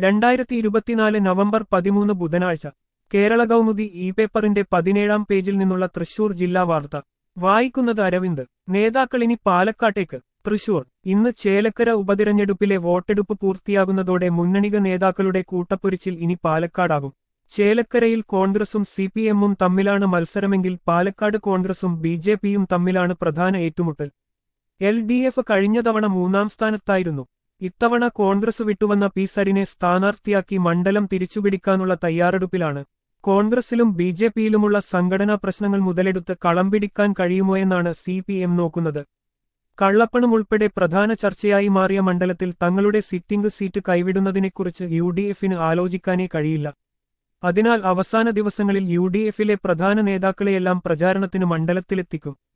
രണ്ടായിരത്തി ഇരുപത്തിനാല് നവംബർ പതിമൂന്ന് ബുധനാഴ്ച കേരള കൗമുദി ഇ പേപ്പറിന്റെ പതിനേഴാം പേജിൽ നിന്നുള്ള തൃശൂർ ജില്ലാ വാർത്ത വായിക്കുന്നത് അരവിന്ദ് നേതാക്കളിനി പാലക്കാട്ടേക്ക് തൃശൂർ ഇന്ന് ചേലക്കര ഉപതിരഞ്ഞെടുപ്പിലെ വോട്ടെടുപ്പ് പൂർത്തിയാകുന്നതോടെ മുന്നണിക നേതാക്കളുടെ കൂട്ടപ്പൊരിച്ചിൽ ഇനി പാലക്കാടാകും ചേലക്കരയിൽ കോൺഗ്രസും സി പി എമ്മും തമ്മിലാണ് മത്സരമെങ്കിൽ പാലക്കാട് കോൺഗ്രസും ബി ജെ പിയും തമ്മിലാണ് പ്രധാന ഏറ്റുമുട്ടൽ എൽ ഡി എഫ് കഴിഞ്ഞ തവണ മൂന്നാം സ്ഥാനത്തായിരുന്നു ഇത്തവണ കോൺഗ്രസ് വിട്ടുവന്ന പി സരിനെ സ്ഥാനാർത്ഥിയാക്കി മണ്ഡലം തിരിച്ചുപിടിക്കാനുള്ള തയ്യാറെടുപ്പിലാണ് കോൺഗ്രസിലും ബി ജെ പിയിലുമുള്ള സംഘടനാ പ്രശ്നങ്ങൾ മുതലെടുത്ത് കളം പിടിക്കാൻ കഴിയുമോ എന്നാണ് സി പി എം നോക്കുന്നത് കള്ളപ്പണം ഉൾപ്പെടെ പ്രധാന ചർച്ചയായി മാറിയ മണ്ഡലത്തിൽ തങ്ങളുടെ സിറ്റിംഗ് സീറ്റ് കൈവിടുന്നതിനെക്കുറിച്ച് യു ഡി എഫിന് ആലോചിക്കാനേ കഴിയില്ല അതിനാൽ അവസാന ദിവസങ്ങളിൽ യു ഡി എഫിലെ പ്രധാന നേതാക്കളെയെല്ലാം പ്രചാരണത്തിന് മണ്ഡലത്തിലെത്തിക്കും